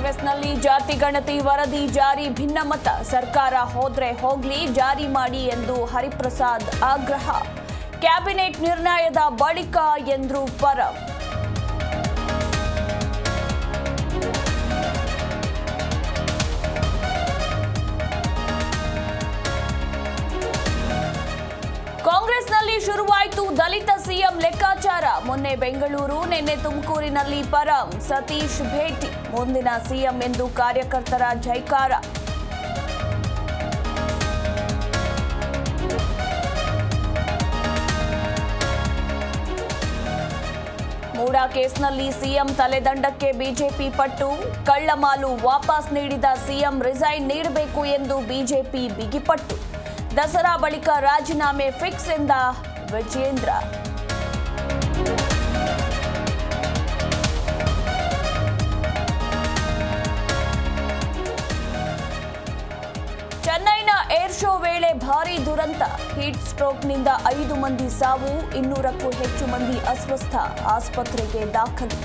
ಕಾಂಗ್ರೆಸ್ನಲ್ಲಿ ಜಾತಿ ಗಣತಿ ವರದಿ ಜಾರಿ ಭಿನ್ನಮತ ಸರ್ಕಾರ ಹೋದ್ರೆ ಹೋಗ್ಲಿ ಜಾರಿ ಮಾಡಿ ಎಂದು ಹರಿಪ್ರಸಾದ್ ಆಗ್ರಹ ಕ್ಯಾಬಿನೆಟ್ ನಿರ್ಣಯದ ಬಳಿಕ ಎಂದ್ರು ಪರಂ ಕಾಂಗ್ರೆಸ್ನಲ್ಲಿ ಶುರುವಾಯಿತು ದಲಿತ ಸಿಎಂ ಲೆಕ್ಕಾಚಾರ ಮೊನ್ನೆ ಬೆಂಗಳೂರು ನಿನ್ನೆ ತುಮಕೂರಿನಲ್ಲಿ ಪರಂ ಸತೀಶ್ ಭೇಟಿ ಮುಂದಿನ ಸಿಎಂ ಎಂದು ಕಾರ್ಯಕರ್ತರ ಜೈಕಾರ ಮೂಡಾ ಕೇಸ್ನಲ್ಲಿ ಸಿಎಂ ತಲೆದಂಡಕ್ಕೆ ಬಿಜೆಪಿ ಪಟ್ಟು ಕಳ್ಳಮಾಲು ವಾಪಸ್ ನೀಡಿದ ಸಿಎಂ ರಿಸೈನ್ ನೀಡಬೇಕು ಎಂದು ಬಿಜೆಪಿ ಬಿಗಿಪಟ್ಟು ದಸರಾ ಬಳಿಕ ರಾಜೀನಾಮೆ ಫಿಕ್ಸ್ ಎಂದ ವಿಜಯೇಂದ್ರ ಚೆನ್ನೈನ ಏರ್ ಶೋ ವೇಳೆ ಭಾರೀ ದುರಂತ ಹೀಟ್ ಸ್ಟ್ರೋಕ್ನಿಂದ ಐದು ಮಂದಿ ಸಾವು ಇನ್ನೂರಕ್ಕೂ ಹೆಚ್ಚು ಮಂದಿ ಅಸ್ವಸ್ಥ ಆಸ್ಪತ್ರೆಗೆ ದಾಖಲು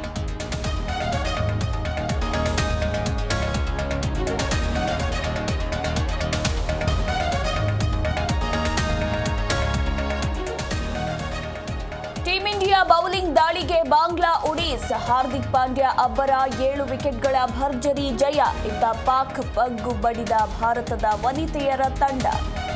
ಟೀಂ ಇಂಡಿಯಾ ಬೌಲಿಂಗ್ ದಾಳಿಗೆ ಬಾಂಗ್ಲಾ ಉಡೀಸ್ ಹಾರ್ದಿಕ್ ಪಾಂಡ್ಯ ಅಬ್ಬರ ಏಳು ವಿಕೆಟ್ಗಳ ಭರ್ಜರಿ ಜಯ ಇತ್ತ ಪಾಕ್ ಬಗ್ಗು ಬಡಿದ ಭಾರತದ ವನಿತೆಯರ ತಂಡ